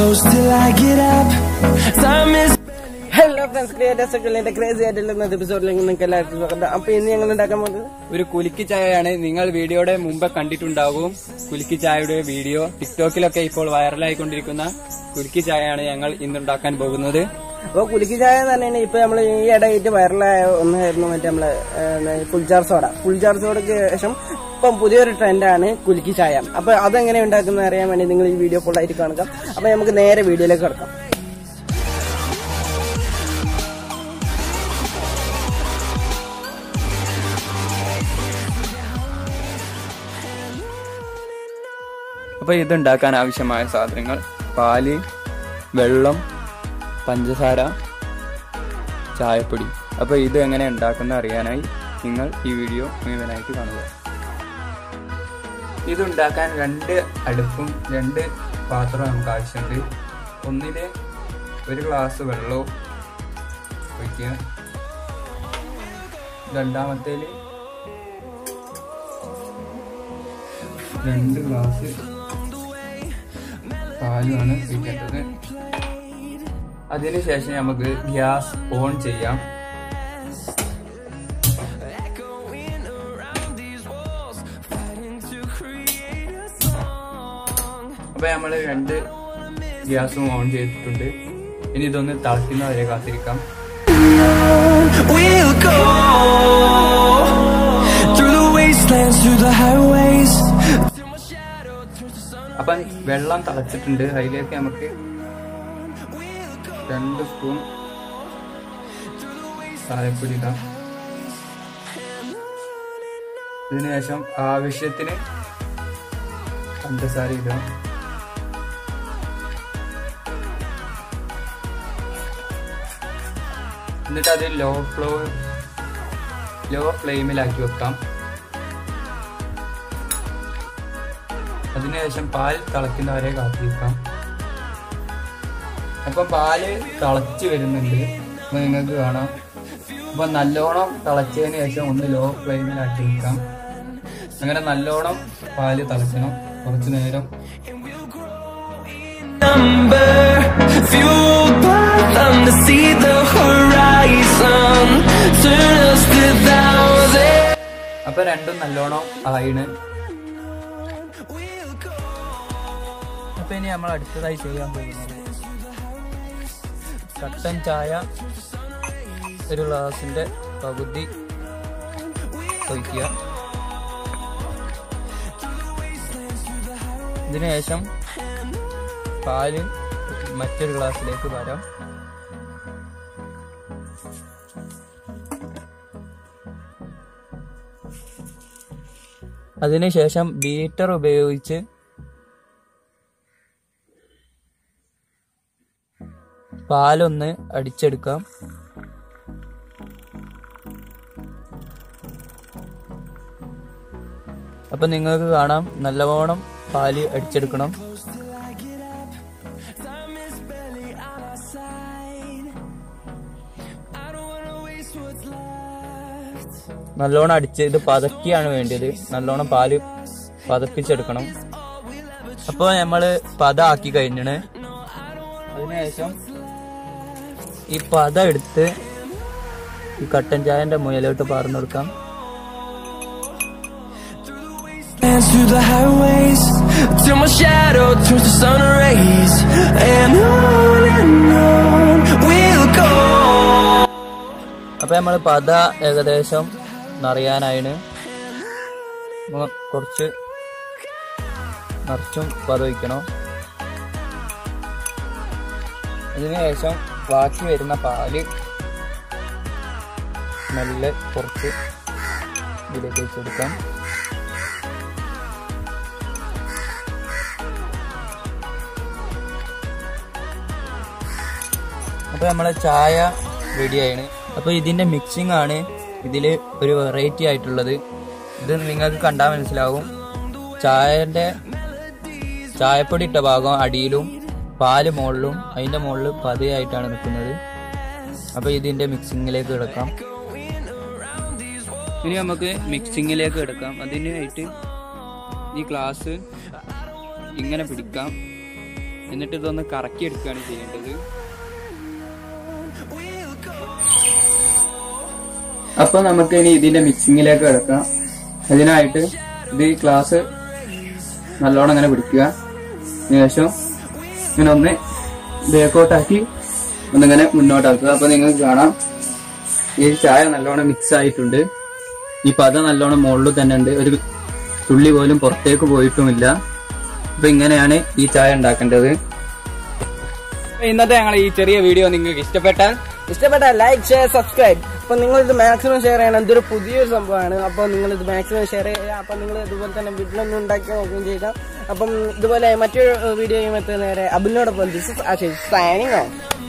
close till I get up. Time is hello friends creators ഒക്കെ crazy ആയിട്ടുള്ള ഇന്നത്തെ എപ്പിസോഡിലേക്ക് നിങ്ങൾക്ക് എല്ലാവർക്കും സ്വാഗതം അപ്പൊ ഇന്ന് ഞങ്ങൾ ഉണ്ടാക്കാൻ പോകുന്നത് ഒരു കുലുക്കി ചായയാണ് നിങ്ങൾ വീഡിയോയുടെ മുമ്പ് കണ്ടിട്ടുണ്ടാകും കുലുക്കി ചായയുടെ വീഡിയോ ടിക്ടോക്കിലൊക്കെ ഇപ്പോൾ വൈറലായിക്കൊണ്ടിരിക്കുന്ന കുലുക്കി ചായയാണ് ഞങ്ങൾ ഇന്നുണ്ടാക്കാൻ പോകുന്നത് അപ്പൊ കുലുക്കി ചായ എന്ന് പറഞ്ഞാൽ ഇപ്പൊ നമ്മൾ ഈ ഇടയായിട്ട് വൈറലായ ഒന്നായിരുന്നു മറ്റേ നമ്മള് ഫുൾജാർ സോഡ ഫുൾജാർ സോഡയ്ക്ക് ശേഷം ഇപ്പം പുതിയൊരു ട്രെൻഡാണ് കുലുക്കി ചായ അപ്പൊ അതെങ്ങനെ ഉണ്ടാക്കുന്നത് അറിയാൻ വേണ്ടി നിങ്ങൾ ഈ വീഡിയോ ഫുൾ ആയിട്ട് കാണുക അപ്പൊ നമുക്ക് നേരെ വീഡിയോയിലേക്ക് കിടക്കാം അപ്പൊ ഇതുണ്ടാക്കാൻ ആവശ്യമായ സാധനങ്ങൾ പാല് വെള്ളം പഞ്ചസാര ചായപ്പൊടി അപ്പൊ ഇത് എങ്ങനെ ഉണ്ടാക്കുന്ന അറിയാനായി നിങ്ങൾ ഈ വീഡിയോ മുഴുവനായിട്ട് കാണുക ഇതുണ്ടാക്കാൻ രണ്ട് അടുപ്പും രണ്ട് പാത്രവും നമുക്ക് ആവശ്യമുണ്ട് ഒന്നില് ഒരു ഗ്ലാസ് വെള്ളവും ഒഴിക്കുക രണ്ടാമത്തേല് രണ്ട് ഗ്ലാസ് പാലുമാണ് ഒഴിക്കേണ്ടത് അതിനുശേഷം നമുക്ക് ഗ്യാസ് ഓൺ ചെയ്യാം അപ്പൊ നമ്മൾ രണ്ട് ഗ്യാസും ഓൺ ചെയ്തിട്ടുണ്ട് ഇനി ഇതൊന്ന് തിളയ്ക്കുന്നവരെ കാത്തിരിക്കാം we'll go through the wastelands, through the highways. അപ്പം വെള്ളം തിളച്ചിട്ടുണ്ട് അതിലേക്ക് നമുക്ക് രണ്ട് സ്പൂൺ ചായപ്പൊടി ഇടാം ഇതിനുശേഷം ആവശ്യത്തിന് പഞ്ചസാര ഇടാം എന്നിട്ട് അത് ലോ ഫ്ലോ ലോ ഫ്ലെയിമിലാക്കി വെക്കാം അതിനുശേഷം പാൽ തിളയ്ക്കുന്നവരെ കാത്തിരിക്കാം അപ്പം പാല് തിളച്ച് വരുന്നുണ്ട് അപ്പൊ നിങ്ങൾക്ക് കാണാം അപ്പൊ നല്ലോണം തിളച്ചതിന് ശേഷം ഒന്ന് ലോ ഫ്ലെയിമിലാക്കി വെക്കാം അങ്ങനെ നല്ലോണം പാല് തിളക്കണം കുറച്ചു നേരം Number fueled by them to see the horizon. Turn us to thousands. അപ്പൊ രണ്ടും നല്ലോണം ആയിണ് അപ്പൊ ഇനി നമ്മൾ അടുത്തതായി ചെയ്യാൻ പോകുന്നത് കട്ടൻ ചായ ഒരു ഗ്ലാസിന്റെ പകുതി ഒഴിക്കുക ഇതിനുശേഷം പാല് മറ്റൊരു ഗ്ലാസ്സിലേക്ക് വരാം അതിനുശേഷം ബീറ്റർ ഉപയോഗിച്ച് പാലൊന്ന് അടിച്ചെടുക്കാം അപ്പൊ നിങ്ങൾക്ക് കാണാം നല്ലവണ്ണം പാല് അടിച്ചെടുക്കണം നല്ലോണം അടിച്ച് ഇത് പതക്കിയാണ് വേണ്ടത് നല്ലോണം പാല് പതപ്പിച്ചെടുക്കണം അപ്പോൾ നമ്മള് പത ആക്കി കഴിഞ്ഞാണ് അതിനുശേഷം ഈ പത എടുത്ത് ഈ കട്ടൻ ചായന്റെ മുയലോട്ട് പാർന്നു കൊടുക്കാം And through the highways till my shadow turns to sun rays and on and on we'll go അപ്പൊ നമ്മൾ പത ഏകദേശം നിറയാനായിന് നമ്മ കുറച്ച് നിറച്ചും പത വയ്ക്കണം അതിനുശേഷം ബാക്കി വരുന്ന പാല് മെല്ലെ കുറച്ച് ഇതിലേക്ക് വെച്ച് കൊടുക്കാം അപ്പൊ നമ്മളെ ചായ റെഡി ആയിന് അപ്പൊ ഇതിന്റെ മിക്സിംഗ് ആണ് ഇതില് ഒരു വെറൈറ്റി ആയിട്ടുള്ളത് ഇത് നിങ്ങൾക്ക് കണ്ടാൽ മനസ്സിലാവും ചായന്റെ ചായപ്പൊടി ഇട്ട ഭാഗം അടിയിലും പാല് മുകളിലും അതിന്റെ മുകളിൽ പതയായിട്ടാണ് നിൽക്കുന്നത് അപ്പൊ ഇതിന്റെ മിക്സിങ്ങിലേക്ക് കിടക്കാം ഇനി നമുക്ക് മിക്സിങ്ങിലേക്ക് എടുക്കാം അതിനായിട്ട് ഈ ഗ്ലാസ് ഇങ്ങനെ പിടിക്കാം എന്നിട്ട് ഇതൊന്ന് കറക്കി എടുക്കുകയാണ് ചെയ്യേണ്ടത് അപ്പൊ നമുക്ക് ഇനി ഇതിന്റെ മിക്സിങ്ങിലേക്ക് കിടക്കാം അതിനായിട്ട് ഇത് ഈ ഗ്ലാസ് നല്ലോണം ഇങ്ങനെ പിടിക്കുക ശേഷം ഇങ്ങനെ ഒന്ന് ബേക്കോട്ടാക്കി ഒന്നിങ്ങനെ മുന്നോട്ടാക്കുക അപ്പൊ നിങ്ങൾക്ക് കാണാം ഈ ചായ നല്ലോണം മിക്സ് ആയിട്ടുണ്ട് ഈ പത നല്ലോണം മുകളിൽ തന്നെ ഉണ്ട് ഒരു തുള്ളി പോലും പുറത്തേക്ക് പോയിട്ടുമില്ല അപ്പൊ ഇങ്ങനെയാണ് ഈ ചായ ഉണ്ടാക്കേണ്ടത് ഇന്നത്തെ ഞങ്ങൾ ഈ ചെറിയ വീഡിയോ നിങ്ങൾക്ക് ഇഷ്ടപ്പെട്ടാൽ ഇഷ്ടപ്പെട്ട ലൈക്ക് ഷെയർ സബ്സ്ക്രൈബ് അപ്പൊ നിങ്ങൾ ഇത് മാക്സിമം ഷെയർ ചെയ്യണം ഇതൊരു പുതിയൊരു സംഭവമാണ് അപ്പോൾ നിങ്ങൾ ഇത് മാക്സിമം ഷെയർ ചെയ്യുക അപ്പൊ നിങ്ങൾ ഇതുപോലെ തന്നെ വീട്ടിലൊന്നും ഉണ്ടാക്കി നോക്കുകയും ചെയ്യുക അപ്പം ഇതുപോലെ മറ്റൊരു വീഡിയോയും എത്തുന്ന നേരെ അബിനോടൊപ്പം this is Ashish signing of